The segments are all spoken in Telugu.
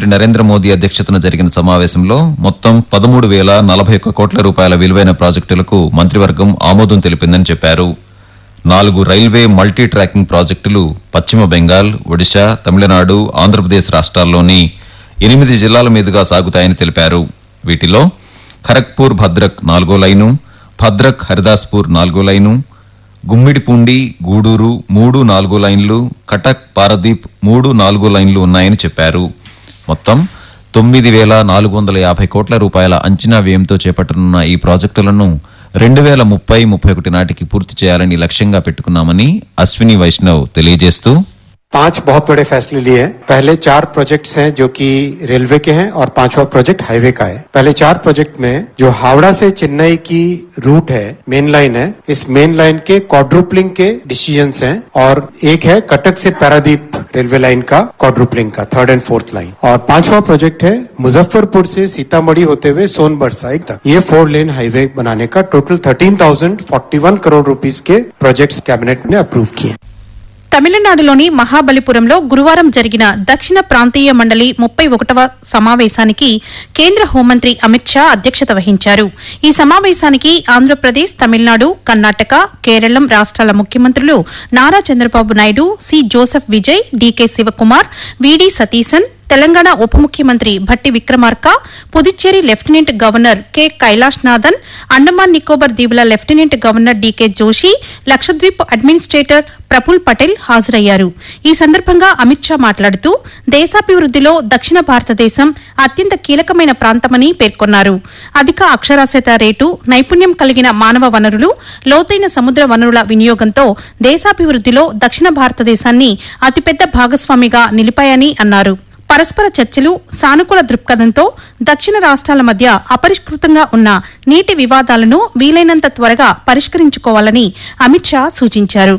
ప్రధానమంత్రి నరేంద్ర మోదీ అధ్యక్షతన జరిగిన సమావేశంలో మొత్తం పదమూడు వేల నలభై ఒక్క కోట్ల రూపాయల విలువైన ప్రాజెక్టులకు మంత్రివర్గం ఆమోదం తెలిపిందని చెప్పారు నాలుగు రైల్వే మల్టీ ట్రాకింగ్ ప్రాజెక్టులు పశ్చిమ బెంగాల్ ఒడిశా తమిళనాడు ఆంధ్రప్రదేశ్ రాష్ట్రాల్లోని ఎనిమిది జిల్లాల మీదుగా సాగుతాయని తెలిపారు వీటిలో ఖరగ్పూర్ భద్రక్ నాలుగో లైను భద్రక్ హరిదాస్పూర్ నాలుగో లైను గుమ్మిడిపూండి గూడూరు మూడు నాలుగు లైన్లు కటక్ పారదీప్ మూడు నాలుగు లైన్లు ఉన్నాయని చెప్పారు మొత్తం తొమ్మిది వేల నాలుగు వందల యాభై కోట్ల రూపాయల అంచనా వ్యయంతో చేపట్టనున్న ఈ ప్రాజెక్టులను రెండు వేల ముప్పై ముప్పై ఒకటి నాటికి పూర్తి చేయాలని లక్ష్యంగా పెట్టుకున్నామని అశ్విని వైష్ణవ్ తెలియజేస్తూ पांच बहुत बड़े फैसले लिए हैं पहले चार प्रोजेक्ट्स हैं जो कि रेलवे के हैं और पांचवा प्रोजेक्ट हाईवे का है पहले चार प्रोजेक्ट में जो हावड़ा से चेन्नई की रूट है मेन लाइन है इस मेन लाइन के क्वाड्रुपलिंग के डिसीजंस हैं और एक है कटक से पैरादीप रेलवे लाइन का क्वाड्रुपलिंग का थर्ड एंड फोर्थ लाइन और पांचवा प्रोजेक्ट है मुजफ्फरपुर से सीतामढ़ी होते हुए सोनभर साइड तक ये फोर लेन हाईवे बनाने का total thirteen thousand forty one crore rupees के प्रोजेक्ट्स कैबिनेट ने अप्रूव किए తమిళనాడులోని మహాబలిపురంలో గురువారం జరిగిన దక్షిణ ప్రాంతీయ మండలి ముప్పై ఒకటవ సమావేశానికి కేంద్ర హోంమంత్రి అమిత్ షా అధ్యక్షత వహించారు ఈ సమావేశానికి ఆంధ్రప్రదేశ్ తమిళనాడు కర్ణాటక కేరళం రాష్ట్రాల ముఖ్యమంత్రులు Nara Chandrababu Naidu C Joseph Vijay DK Shivakumar VD Satheesan Telangana ఉప ముఖ్యమంత్రి Bhatti Vikramarka Puducherry lieutenant governor K Kailash Nathan Andaman Nicobar దీవుల lieutenant governor DK Joshi Lakshadweep administrator Praful Patel హాజరయ్యారు ఈ సందర్భంగా అమిత్ షా మాట్లాడుతూ దేశాభివృద్దిలో దక్షిణ భారతదేశం అత్యంత కీలకమైన ప్రాంతమని పేర్కొన్నారు అధిక అక్షరాస్యత రేటు నైపుణ్యం కలిగిన మానవ వనరులు లోతైన సముద్ర వనరుల వినియోగంతో దేశాభివృద్దిలో దక్షిణ భారతదేశాన్ని అతిపెద్ద భాగస్వామిగా నిలిపాయని అన్నారు పరస్పర చర్చలు సానుకూల దృక్పథంతో దక్షిణ రాష్ట్రాల మధ్య అపరిష్కృతంగా ఉన్న నీటి వివాదాలను వీలైనంత త్వరగా పరిష్కరించుకోవాలని అమిత్ షా సూచించారు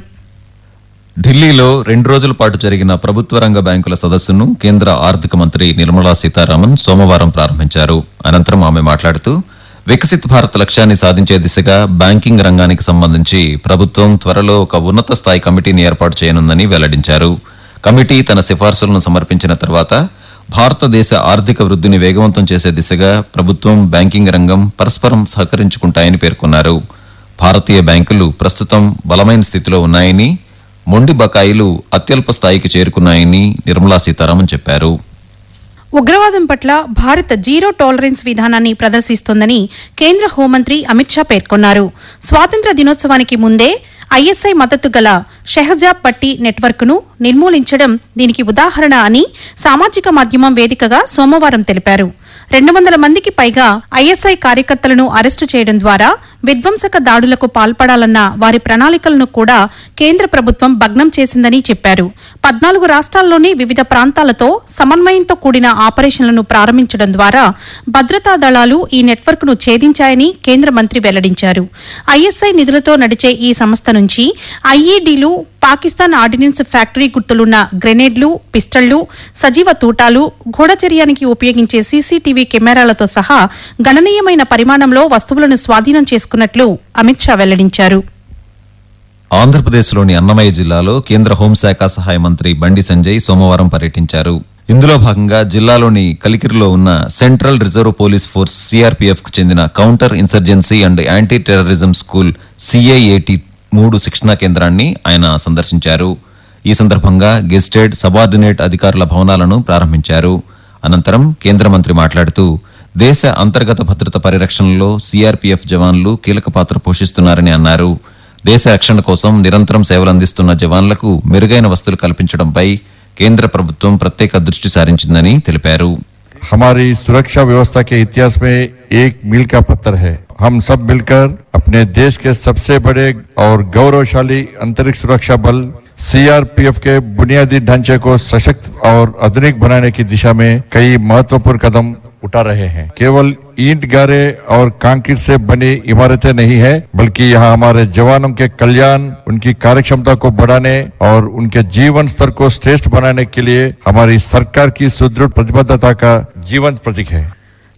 ఢిల్లీలో రెండు రోజుల పాటు జరిగిన ప్రభుత్వ రంగ బ్యాంకుల సదస్సును కేంద్ర ఆర్థిక మంత్రి నిర్మలా సీతారామన్ సోమవారం ప్రారంభించారు అనంతరం ఆమె మాట్లాడుతూ వికసిత్ భారత్ లక్ష్యాన్ని సాధించే దిశగా బ్యాంకింగ్ రంగానికి సంబంధించి ప్రభుత్వం త్వరలో ఒక ఉన్నత స్థాయి కమిటీని ఏర్పాటు చేయనుందని వెల్లడించారు కమిటీ తన సిఫార్సులను సమర్పించిన తర్వాత భారతదేశ ఆర్థిక వృద్ధిని వేగవంతం చేసే దిశగా ప్రభుత్వం బ్యాంకింగ్ రంగం పరస్పరం సహకరించుకుంటాయని పేర్కొన్నారు భారతీయ బ్యాంకులు ప్రస్తుతం బలమైన స్థితిలో ఉన్నాయని మొండి బకాయిలు అత్యల్ప స్థాయికి చేరుకున్నాయని నిర్మలా సీతారామన్ చెప్పారు ఉగ్రవాదం పట్ల భారత్ జీరో టాలరెన్స్ విధానాన్ని ప్రదర్శిస్తోందని కేంద్ర హోంమంత్రి అమిత్ షా పేర్కొన్నారు స్వాతంత్ర దినోత్సవానికి ముందే ఐఎస్ఐ మద్దతు గల షెహజాబ్ పట్టి నెట్వర్క్ను నిర్మూలించడం దీనికి ఉదాహరణ అని సామాజిక మాధ్యమం వేదికగా సోమవారం తెలిపారు రెండు వందల మందికి పైగా ఐఎస్ఐ కార్యకర్తలను అరెస్టు చేయడం ద్వారా విధ్వంసక దాడులకు పాల్పడాలన్న వారి ప్రణాళికలను కూడా కేంద్ర ప్రభుత్వం భగ్నం చేసిందని చెప్పారు పద్నాలుగు రాష్ట్రాల్లోని వివిధ ప్రాంతాలతో సమన్వయంతో కూడిన ఆపరేషన్లను ప్రారంభించడం ద్వారా భద్రతా దళాలు ఈ నెట్వర్క్ను ఛేదించాయని కేంద్ర మంత్రి వెల్లడించారు ఐఎస్ఐ నిధులతో నడిచే ఈ సంస్థ నుంచి ఐఈడీలు పాకిస్తాన్ ఆర్డినెన్స్ ఫ్యాక్టరీ గుర్తులున్న గ్రెనేడ్లు పిస్టళ్లు సజీవ తూటాలు గూఢచర్యానికి ఉపయోగించే సీసీటీవీ కెమెరాలతో సహా గణనీయమైన పరిమాణంలో వస్తువులను స్వాధీనం చేసుకున్నట్లు అమిత్ షా వెల్లడించారు ఆంధ్రప్రదేశ్లోని అన్నమయ్య జిల్లాలో కేంద్ర హోంశాఖ సహాయ మంత్రి బండి సంజయ్ సోమవారం పర్యటించారు ఇందులో భాగంగా జిల్లాలోని కలికిరిలో ఉన్న central reserve police force CRPF కు చెందిన counter insurgency and anti terrorism school CIAT మూడు శిక్షణా కేంద్రాన్ని ఆయన సందర్శించారు ఈ సందర్భంగా గెస్టెడ్ సబార్డినేట్ అధికారుల భవనాలను ప్రారంభించారు అనంతరం కేంద్ర మంత్రి మాట్లాడుతూ దేశ అంతర్గత భద్రత పరిరక్షణలో సిఆర్పీఎఫ్ జవాన్లు కీలక పాత్ర పోషిస్తున్నారని అన్నారు దేశ రక్షణ కోసం నిరంతరం సేవలందిస్తున్న జవాన్లకు మెరుగైన వస్తువులు కల్పించడంపై కేంద్ర ప్రభుత్వం ప్రత్యేక దృష్టి సారించిందని తెలిపారు हमारी सुरक्षा व्यवस्था के इतिहास में एक मील का पत्थर है हम सब मिलकर अपने देश के सबसे बड़े और गौरवशाली अंतरिक्ष सुरक्षा बल सीआरपीएफ के बुनियादी ढांचे को सशक्त और आधुनिक बनाने की दिशा में कई महत्वपूर्ण कदम उठा रहे हैं केवल ईंट गारे और कंक्रीट से बनी इमारतें नहीं है बल्कि यहाँ हमारे जवानों के कल्याण उनकी कार्यक्षमता को बढ़ाने और उनके जीवन स्तर को श्रेष्ठ बनाने के लिए हमारी सरकार की सुदृढ़ प्रतिबद्धता का जीवंत प्रतीक है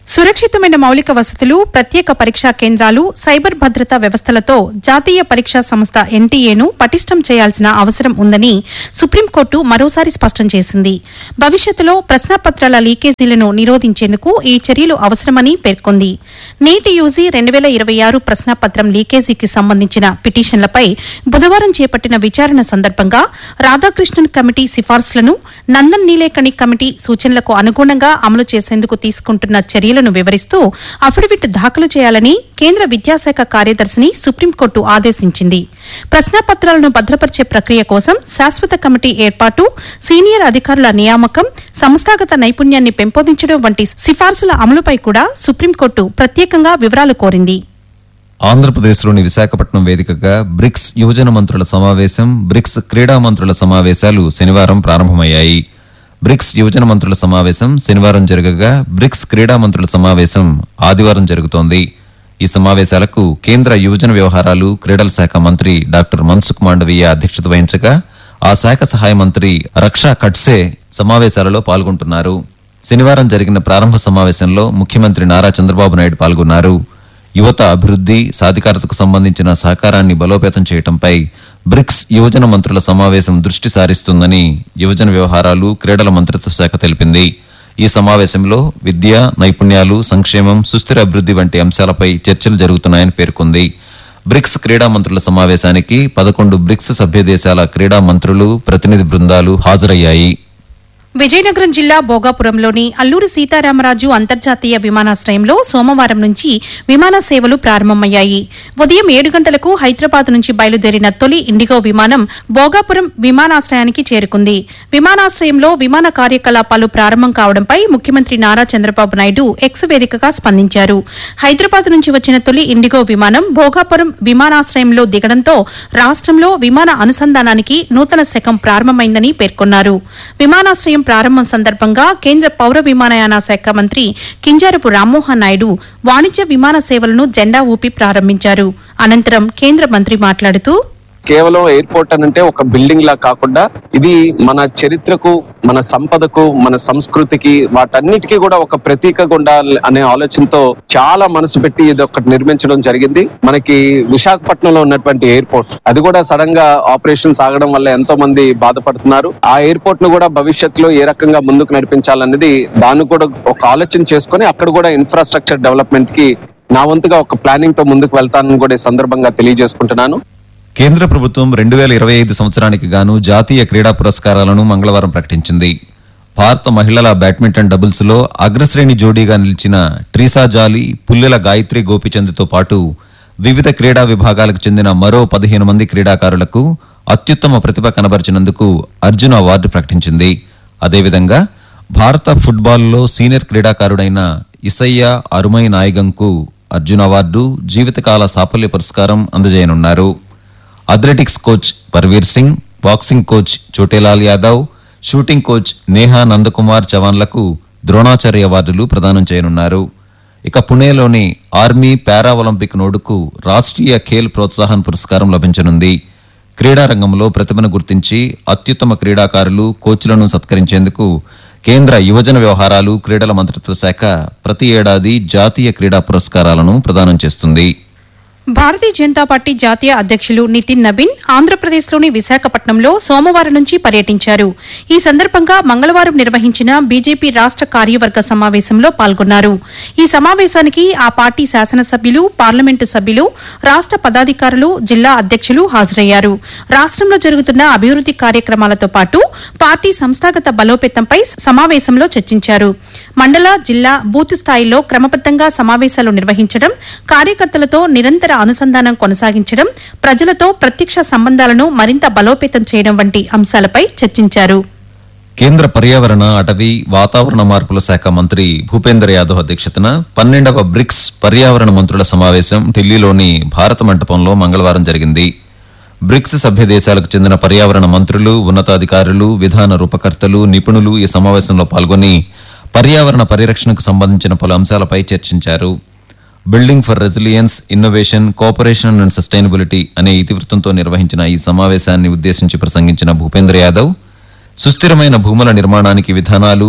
సురక్షితమైన మౌలిక వసతులు ప్రత్యేక పరీక్షా కేంద్రాలు సైబర్ భద్రతా వ్యవస్థలతో జాతీయ పరీక్షా సంస్థ ఎన్టీఏను పటిష్టం చేయాల్సిన అవసరం ఉందని సుప్రీంకోర్టు మరోసారి స్పష్టం చేసింది భవిష్యత్తులో ప్రశ్నాపత్రాల లీకేజీలను నిరోధించేందుకు ఈ చర్యలు అవసరమని పేర్కొంది నీటి యూజీ రెండు వేల ఇరవై ఆరు ప్రశ్నాపత్రం లీకేజీకి సంబంధించిన పిటిషన్లపై బుధవారం చేపట్టిన విచారణ సందర్భంగా రాధాకృష్ణన్ కమిటీ సిఫార్సులను నందన్ నీలేకణి కమిటీ సూచనలకు అనుగుణంగా అమలు చేసేందుకు తీసుకుంటున్న చర్యలను వివరిస్తూ అఫిడవిట్ దాఖలు చేయాలని కేంద్ర విద్యాశాఖ కార్యదర్శిని సుప్రీంకోర్టు ఆదేశించింది ప్రశ్నాపత్రాలను భద్రపరిచే ప్రక్రియ కోసం శాశ్వత కమిటీ ఏర్పాటు సీనియర్ అధికారుల నియామకం సంస్థాగత నైపుణ్యాన్ని పెంపొందించడం వంటి సిఫార్సుల అమలుపై కూడా సుప్రీంకోర్టు ప్రత్యేకంగా వివరాలు కోరింది ఆంధ్రప్రదేశ్లోని విశాఖపట్నం వేదికగా బ్రిక్స్ యువజన మంత్రుల సమావేశం బ్రిక్స్ క్రీడా మంత్రుల సమావేశాలు శనివారం ప్రారంభమయ్యాయి బ్రిక్స్ యువజన మంత్రుల సమావేశం శనివారం జరగగా బ్రిక్స్ క్రీడా మంత్రుల సమావేశం ఆదివారం జరుగుతోంది ఈ సమావేశాలకు కేంద్ర యువజన వ్యవహారాలు క్రీడల శాఖ మంత్రి డాక్టర్ మన్సుఖ్ మాండవీయ అధ్యక్షత వహించగా ఆ శాఖ సహాయ మంత్రి రక్షా ఖడ్సే సమావేశాలలో పాల్గొంటున్నారు శనివారం జరిగిన ప్రారంభ సమావేశంలో ముఖ్యమంత్రి నారా చంద్రబాబు నాయుడు పాల్గొన్నారు యువత అభివృద్ది సాధికారతకు సంబంధించిన సహకారాన్ని బలోపేతం చేయడంపై బ్రిక్స్ యువజన మంత్రుల సమావేశం దృష్టి సారిస్తుందని యువజన వ్యవహారాలు క్రీడల మంత్రిత్వ శాఖ తెలిపింది ఈ సమావేశంలో విద్య నైపుణ్యాలు సంక్షేమం సుస్థిర అభివృద్ది వంటి అంశాలపై చర్చలు జరుగుతున్నాయని పేర్కొంది బ్రిక్స్ క్రీడా మంత్రుల సమావేశానికి పదకొండు బ్రిక్స్ సభ్య దేశాల క్రీడా మంత్రులు ప్రతినిధి బృందాలు హాజరయ్యాయి విజయనగరం జిల్లా భోగాపురంలోని అల్లూరి సీతారామరాజు అంతర్జాతీయ విమానాశ్రయంలో సోమవారం నుంచి విమాన సేవలు ప్రారంభమయ్యాయి ఉదయం ఏడు గంటలకు హైదరాబాద్ నుంచి బయలుదేరిన తొలి ఇండిగో విమానం భోగాపురం విమానాశ్రయానికి చేరుకుంది విమానాశ్రయంలో విమాన కార్యకలాపాలు ప్రారంభం కావడంపై ముఖ్యమంత్రి నారా చంద్రబాబు నాయుడు ఎక్స్ వేదికగా స్పందించారు హైదరాబాద్ నుంచి వచ్చిన తొలి ఇండిగో విమానం భోగాపురం విమానాశ్రయంలో దిగడంతో రాష్ట్రంలో విమాన అనుసంధానానికి నూతన శకం ప్రారంభమైందని పేర్కొన్నారు విమానాశ్రయం ప్రారంభం సందర్భంగా కేంద్ర పౌర విమానయాన శాఖ మంత్రి కింజారపు రామ్మోహన్ నాయుడు వాణిజ్య విమాన సేవలను జెండా ఊపి ప్రారంభించారు అనంతరం కేంద్ర మంత్రి మాట్లాడుతూ కేవలం ఎయిర్పోర్ట్ అని అంటే ఒక బిల్డింగ్ లా కాకుండా ఇది మన చరిత్రకు మన సంపదకు మన సంస్కృతికి వాటన్నిటికీ కూడా ఒక ప్రతీకగా ఉండాలి అనే ఆలోచనతో చాలా మనసు పెట్టి ఇది ఒకటి నిర్మించడం జరిగింది మనకి విశాఖపట్నంలో ఉన్నటువంటి ఎయిర్పోర్ట్ అది కూడా సడన్ గా ఆపరేషన్ సాగడం వల్ల ఎంతో మంది బాధపడుతున్నారు ఆ ఎయిర్పోర్ట్ ను కూడా భవిష్యత్తులో ఏ రకంగా ముందుకు నడిపించాలనేది దాన్ని కూడా ఒక ఆలోచన చేసుకొని అక్కడ కూడా ఇన్ఫ్రాస్ట్రక్చర్ డెవలప్మెంట్ కి నా వంతుగా ఒక ప్లానింగ్ తో ముందుకు వెళ్తానని కూడా ఈ సందర్భంగా తెలియజేసుకుంటున్నాను కేంద్ర ప్రభుత్వం రెండు వేల ఇరవై ఐదు సంవత్సరానికి గాను జాతీయ క్రీడా పురస్కారాలను మంగళవారం ప్రకటించింది భారత మహిళల బ్యాడ్మింటన్ డబుల్స్ లో అగ్రశ్రేణి జోడీగా నిలిచిన ట్రీసా జాలి పుల్లెల గాయత్రి గోపిచంద్తో పాటు వివిధ క్రీడా విభాగాలకు చెందిన మరో పదిహేను మంది క్రీడాకారులకు అత్యుత్తమ ప్రతిభ కనబరిచినందుకు అర్జున్ అవార్డు ప్రకటించింది అదేవిధంగా భారత ఫుట్బాల్లో సీనియర్ క్రీడాకారుడైన ఇసయ్య అరుమై నాయగంకు అర్జున్ అవార్డు జీవితకాల సాఫల్య పురస్కారం అందజేయనున్నారు athletics coach Parveer Singh boxing coach Chhotelal Yadav shooting coach Neha Nandakumar చవాన్లకు ద్రోణాచార్య అవార్డులు ప్రదానం చేయనున్నారు ఇక పుణేలోని ఆర్మీ పారా ఒలింపిక్ నోడుకు రాష్ట్రీయ ఖేల్ ప్రోత్సాహన్ పురస్కారం లభించనుంది క్రీడా రంగంలో ప్రతిభను గుర్తించి అత్యుత్తమ క్రీడాకారులు కోచ్లను సత్కరించేందుకు కేంద్ర యువజన వ్యవహారాలు క్రీడల మంత్రిత్వ శాఖ ప్రతి ఏడాది జాతీయ క్రీడా పురస్కారాలను ప్రదానం చేస్తుంది భారతీయ జనతా పార్టీ జాతీయ అధ్యక్షులు నితిన్ నబీన్ ఆంధ్రప్రదేశ్లోని విశాఖపట్నంలో సోమవారం నుంచి పర్యటించారు ఈ సందర్భంగా మంగళవారం నిర్వహించిన బీజేపీ రాష్ట కార్యవర్గ సమావేశంలో పాల్గొన్నారు ఈ సమావేశానికి ఆ పార్టీ శాసనసభ్యులు పార్లమెంటు సభ్యులు రాష్ట పదాధికారులు జిల్లా అధ్యక్షులు హాజరయ్యారు రాష్ట్రంలో జరుగుతున్న అభివృద్ది కార్యక్రమాలతో పాటు పార్టీ సంస్థాగత బలోపేతంపై సమావేశంలో చర్చించారు మండల జిల్లా బూత్ స్థాయిలో క్రమబద్దంగా సమావేశాలు నిర్వహించడం కార్యకర్తలతో నిరంతర అనుసంధానం కొనసాగించడం ప్రజలతో ప్రత్యక్ష సంబంధాలను మరింత బలోపేతం చేయడం వంటి అంశాలపై చర్చించారు కేంద్ర పర్యావరణ అటవీ వాతావరణ మార్పుల శాఖ మంత్రి భూపేందర్ యాదవ్ అధ్యక్షతన పన్నెండవ బ్రిక్స్ పర్యావరణ మంత్రుల సమావేశం ఢిల్లీలోని భారత మంటపంలో మంగళవారం జరిగింది బ్రిక్స్ సభ్య దేశాలకు చెందిన పర్యావరణ మంత్రులు ఉన్నతాధికారులు విధాన రూపకర్తలు నిపుణులు ఈ సమావేశంలో పాల్గొని పర్యావరణ పరిరక్షణకు సంబంధించిన పలు అంశాలపై చర్చించారు building for resilience innovation cooperation and sustainability అనే ఇతివృత్తంతో నిర్వహించిన ఈ సమావేశాన్ని ఉద్దేశించి ప్రసంగించిన భూపేంద్ర యాదవ్ సుస్థిరమైన భూముల నిర్మాణానికి విధానాలు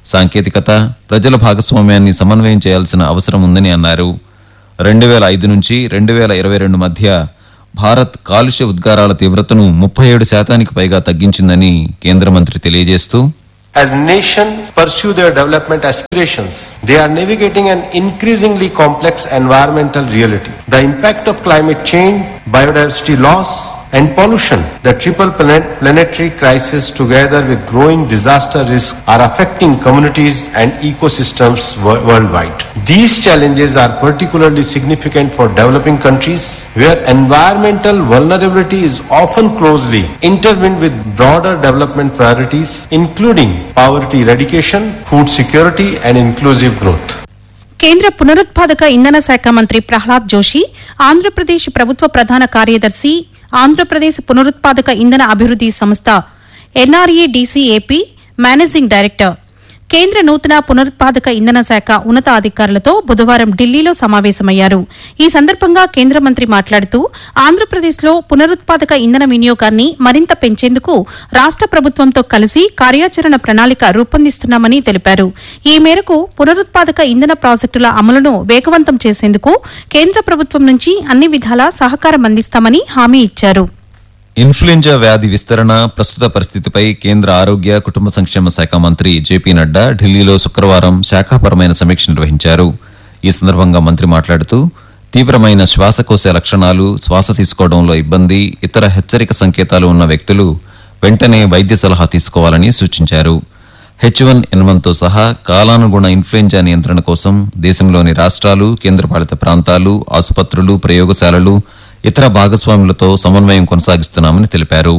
సాంకేతికత ప్రజల భాగస్వామ్యాన్ని సమన్వయం చేయాల్సిన అవసరం ఉందని అన్నారు రెండు వేల ఐదు నుంచి రెండు వేల ఇరవై రెండు మధ్య భారత్ కాలుష్య ఉద్గారాల తీవ్రతను ముప్పై ఏడు శాతానికి పైగా తగ్గించిందని కేంద్ర మంత్రి తెలియజేస్తూ As nations pursue their development aspirations, they are navigating an increasingly complex environmental reality. The impact of climate change, biodiversity loss, and pollution, the triple planet planetary crisis together with growing disaster risk are affecting communities and ecosystems wo- worldwide. These challenges are particularly significant for developing countries where environmental vulnerability is often closely intertwined with broader development priorities including poverty eradication, food security and inclusive growth. కేంద్ర పునరుత్పాదక ఇంధన శాఖ మంత్రి ప్రహ్లాద్ జోషి ఆంధ్రప్రదేశ్ ప్రభుత్వ ప్రధాన కార్యదర్శి ఆంధ్రప్రదేశ్ పునరుత్పాదక ఇంధన అభివృద్ది సంస్థ ఎన్ఆర్ఈడీసీఏపీ మేనేజింగ్ డైరెక్టర్ కేంద్ర నూతన పునరుత్పాదక ఇంధన శాఖ ఉన్నతాధికారులతో బుధవారం ఢిల్లీలో సమావేశమయ్యారు ఈ సందర్భంగా కేంద్ర మంత్రి మాట్లాడుతూ ఆంధ్రప్రదేశ్లో పునరుత్పాదక ఇంధన వినియోగాన్ని మరింత పెంచేందుకు రాష్ట ప్రభుత్వంతో కలిసి కార్యాచరణ ప్రణాళిక రూపొందిస్తున్నామని తెలిపారు ఈ మేరకు పునరుత్పాదక ఇంధన ప్రాజెక్టుల అమలును వేగవంతం చేసేందుకు కేంద్ర ప్రభుత్వం నుంచి అన్ని విధాలా సహకారం అందిస్తామని హామీ ఇచ్చారు ఇన్ఫ్లుయెంజా వ్యాధి విస్తరణ ప్రస్తుత పరిస్థితిపై కేంద్ర ఆరోగ్య కుటుంబ సంక్షేమ శాఖ మంత్రి జేపీ నడ్డా ఢిల్లీలో శుక్రవారం శాఖాపరమైన సమీక్ష నిర్వహించారు ఈ సందర్భంగా మంత్రి మాట్లాడుతూ తీవ్రమైన శ్వాసకోశ లక్షణాలు శ్వాస తీసుకోవడంలో ఇబ్బంది ఇతర హెచ్చరిక సంకేతాలు ఉన్న వ్యక్తులు వెంటనే వైద్య సలహా తీసుకోవాలని సూచించారు హెచ్ వన్ ఎన్ వన్తో సహా కాలానుగుణ ఇన్ఫ్లుయెంజా నియంత్రణ కోసం దేశంలోని రాష్ట్రాలు కేంద్రపాలిత ప్రాంతాలు ఆసుపత్రులు ప్రయోగశాలలు ఇతర భాగస్వాములతో సమన్వయం కొనసాగిస్తున్నామని తెలిపారు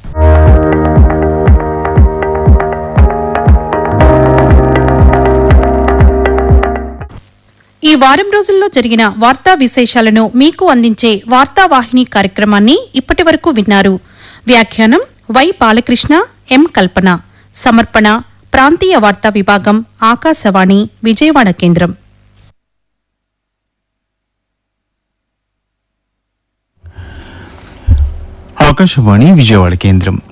ఈ వారం రోజుల్లో జరిగిన వార్తా విశేషాలను మీకు అందించే వార్తావాహిని కార్యక్రమాన్ని ఇప్పటి వరకు విన్నారు వ్యాఖ్యానం వై బాలకృష్ణ ఎం కల్పన సమర్పణ ప్రాంతీయ వార్తా విభాగం ఆకాశవాణి విజయవాడ కేంద్రం ఆకాశవాణి విజయవాడ కేంద్రం